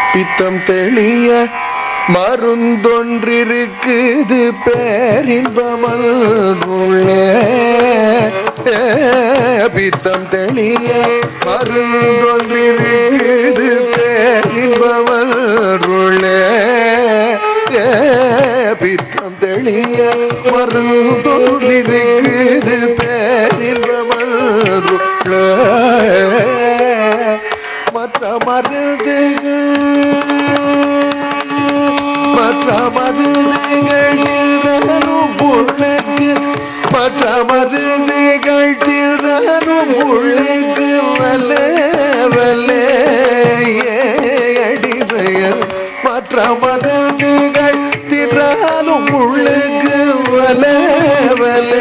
பித்தம் தெளிய மருந்தொன்றிருக்குது பேரின்பமல்லே பித்தம் தெளிய மருந்தொன்றிருக்குது பேரின்பமல்லே பித்தம் தெளிய மருந்தொன்றிருக்குது பேரின்பமல்லே மற்ற மருந்துகள் மற்ற மருந்துகள் திறனும் உள்ளுக்கு மற்ற மருந்துகள் திறனும் உள்ளுக்கு வல்ல வல்ல அடிமையர் மற்ற மருந்துகள் திறனும் உள்ளுக்கு வல்ல வல்ல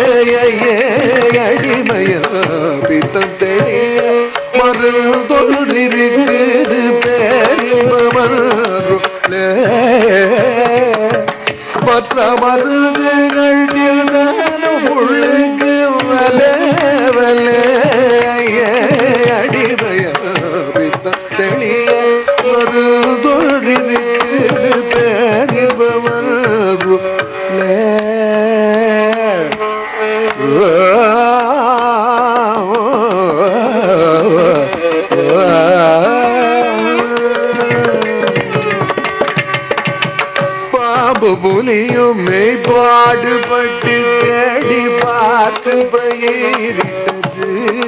அடிமையர் பித்தம் தெளிய மருதொன்றிருக்குது பேரின்பமருளே மற்ற மருந்துகள் திறனும் உள்ளுக்கு வல வல அடிமைய பித்தம் தெளிய மருதொன்றிருக்குது பேரின்பமருளே பாம்பு புலியும் மெய்பாடுபட்டு தேடி பார்த்து பயிரிட்டது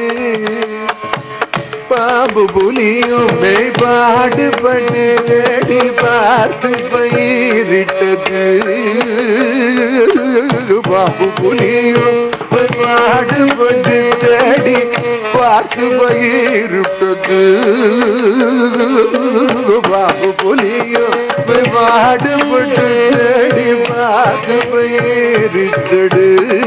பாம்பு புலியும் மெய்பாடுபட்டு தேடி பார்த்து பயிரிட்டது பாம்பு புலியும் பாடுபட்டு தேடி பார்த்து பயிரிட்டது பாபு புலியும் பாடுபட்டு தேடி பார்த்து பயிரிட்டடு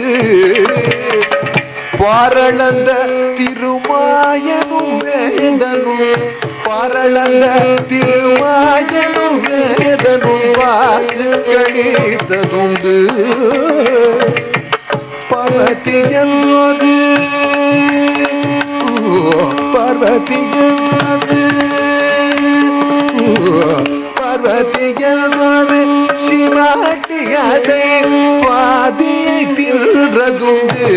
பாரளந்த திருமாயனும் வேதனும் பாரளந்த திருமாயனும் வேதனும் பார்த்து கணித்ததுண்டு பார்வதி என்பது பார்வதி என்பது பார்வதி என்பது சிவாட்டியதை பாதியை தின்றதுண்டு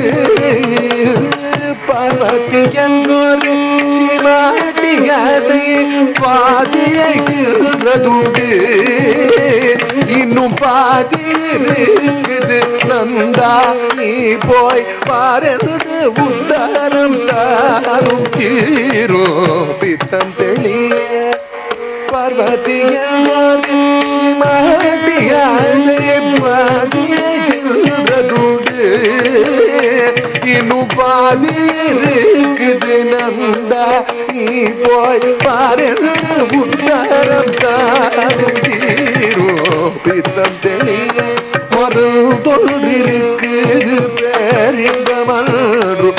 பார்வதி என்பது சிவாட்டியதை பாதியை தின்றதுண்டு இன்னும் பாதி இருக்குது நந்தா நீ போய் பாரந்து உத்தாரம் தாரும் தீரோ பித்தம் தெளிய பார்வதி என்பது சிமாட்டியாதை பாதியை தின்றதுண்டு இன்னும் பாதி இருக்குது நந்தா நீ போய் பாரந்து உத்தாரம் தாரும் தீரோ பித்தம் தெளிய மருந்தொன்றிருக்குது பேரின்பமன்று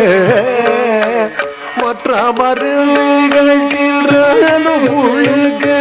மற்ற மருந்துகள் நின்றாலும் உள்ளுக்கு